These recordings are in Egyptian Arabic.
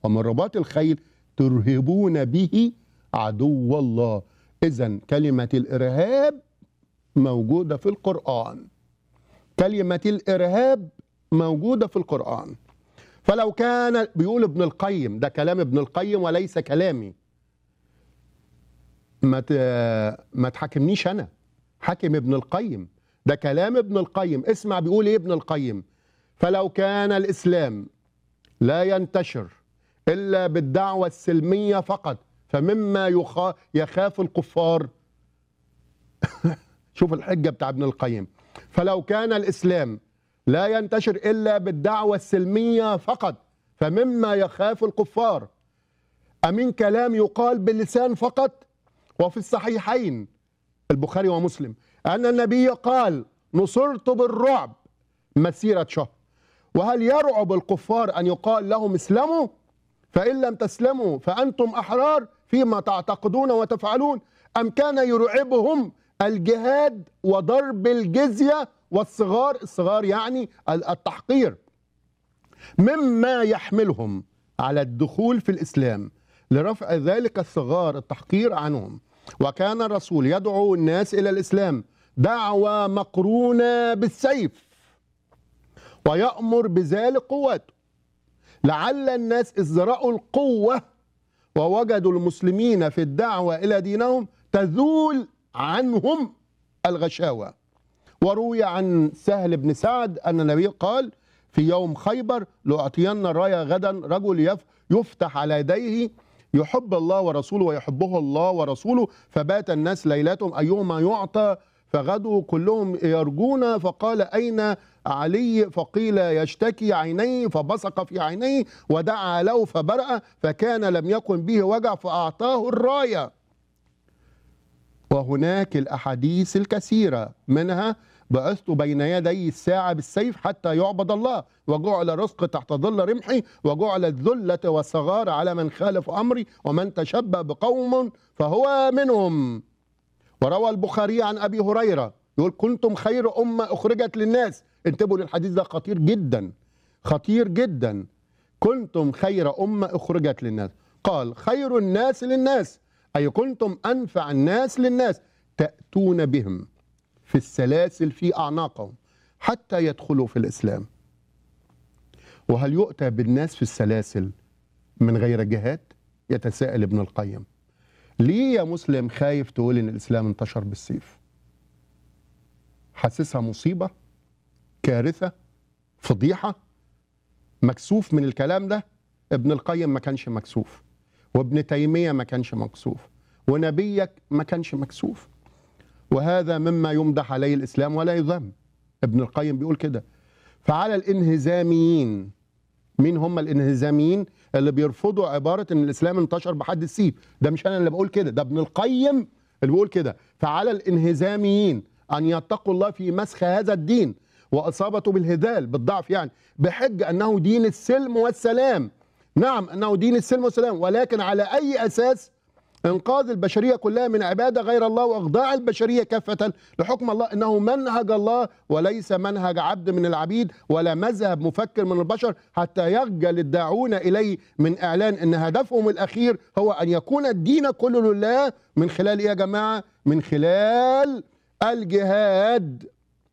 ومن رباط الخيل ترهبون به عدو الله اذا كلمه الارهاب موجوده في القران كلمه الارهاب موجوده في القران فلو كان بيقول ابن القيم ده كلام ابن القيم وليس كلامي ما ت- ما تحاكمنيش انا حاكم ابن القيم ده كلام ابن القيم اسمع بيقول ايه ابن القيم فلو كان الاسلام لا ينتشر الا بالدعوه السلميه فقط فمما يخا يخاف الكفار شوف الحجه بتاع ابن القيم فلو كان الاسلام لا ينتشر الا بالدعوه السلميه فقط فمما يخاف الكفار امين كلام يقال باللسان فقط وفي الصحيحين البخاري ومسلم ان النبي قال نصرت بالرعب مسيره شهر وهل يرعب الكفار ان يقال لهم اسلموا فان لم تسلموا فانتم احرار فيما تعتقدون وتفعلون ام كان يرعبهم الجهاد وضرب الجزيه والصغار الصغار يعني التحقير مما يحملهم على الدخول في الاسلام لرفع ذلك الصغار التحقير عنهم وكان الرسول يدعو الناس الى الاسلام دعوه مقرونه بالسيف ويامر بذلك قوته لعل الناس اذ راوا القوه ووجدوا المسلمين في الدعوه الى دينهم تزول عنهم الغشاوه وروي عن سهل بن سعد ان النبي قال في يوم خيبر لاعطين الرايه غدا رجل يف يفتح على يديه يحب الله ورسوله ويحبه الله ورسوله فبات الناس ليلتهم ايهما يعطى فغدوا كلهم يرجون فقال اين علي فقيل يشتكي عينيه فبصق في عينيه ودعا له فبرأ فكان لم يكن به وجع فأعطاه الراية وهناك الأحاديث الكثيرة منها بعثت بين يدي الساعة بالسيف حتى يعبد الله وجعل رزق تحت ظل رمحي وجعل الذلة والصغار على من خالف أمري ومن تشبه بقوم فهو منهم وروى البخاري عن أبي هريرة يقول كنتم خير أمة أخرجت للناس انتبهوا للحديث ده خطير جدا خطير جدا كنتم خير أمة أخرجت للناس قال خير الناس للناس أي كنتم أنفع الناس للناس تأتون بهم في السلاسل في أعناقهم حتى يدخلوا في الإسلام وهل يؤتى بالناس في السلاسل من غير جهاد يتساءل ابن القيم ليه يا مسلم خايف تقول ان الاسلام انتشر بالسيف حاسسها مصيبه كارثه فضيحه مكسوف من الكلام ده ابن القيم ما كانش مكسوف وابن تيميه ما كانش مكسوف ونبيك ما كانش مكسوف وهذا مما يمدح عليه الاسلام ولا يذم ابن القيم بيقول كده فعلى الانهزاميين مين هم الانهزاميين اللي بيرفضوا عباره ان الاسلام انتشر بحد السيف ده مش انا اللي بقول كده ده ابن القيم اللي بيقول كده فعلى الانهزاميين ان يتقوا الله في مسخ هذا الدين واصابته بالهدال بالضعف يعني بحج انه دين السلم والسلام نعم انه دين السلم والسلام ولكن على اي اساس انقاذ البشريه كلها من عباده غير الله واخضاع البشريه كافه لحكم الله انه منهج الله وليس منهج عبد من العبيد ولا مذهب مفكر من البشر حتى يخجل الداعون اليه من اعلان ان هدفهم الاخير هو ان يكون الدين كله لله من خلال ايه يا جماعه؟ من خلال الجهاد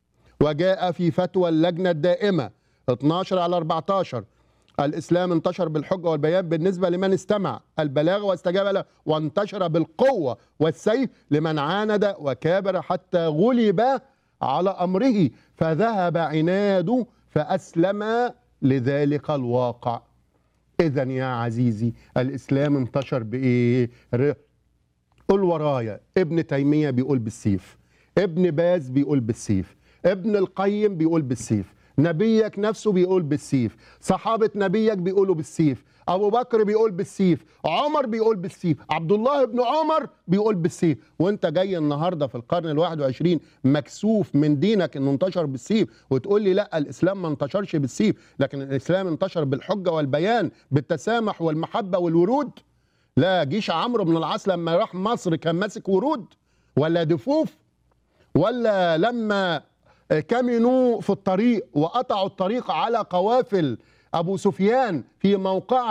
وجاء في فتوى اللجنه الدائمه 12 على 14 الاسلام انتشر بالحجه والبيان بالنسبه لمن استمع البلاغ واستجاب له وانتشر بالقوه والسيف لمن عاند وكابر حتى غلب على امره فذهب عناده فاسلم لذلك الواقع اذا يا عزيزي الاسلام انتشر بايه ر- قل ورايا ابن تيميه بيقول بالسيف ابن باز بيقول بالسيف ابن القيم بيقول بالسيف نبيك نفسه بيقول بالسيف صحابة نبيك بيقولوا بالسيف أبو بكر بيقول بالسيف عمر بيقول بالسيف عبد الله بن عمر بيقول بالسيف وانت جاي النهاردة في القرن الواحد وعشرين مكسوف من دينك انه انتشر بالسيف وتقول لي لا الإسلام ما انتشرش بالسيف لكن الإسلام انتشر بالحجة والبيان بالتسامح والمحبة والورود لا جيش عمرو بن العاص لما راح مصر كان ماسك ورود ولا دفوف ولا لما كمنوا في الطريق وقطعوا الطريق على قوافل ابو سفيان في موقع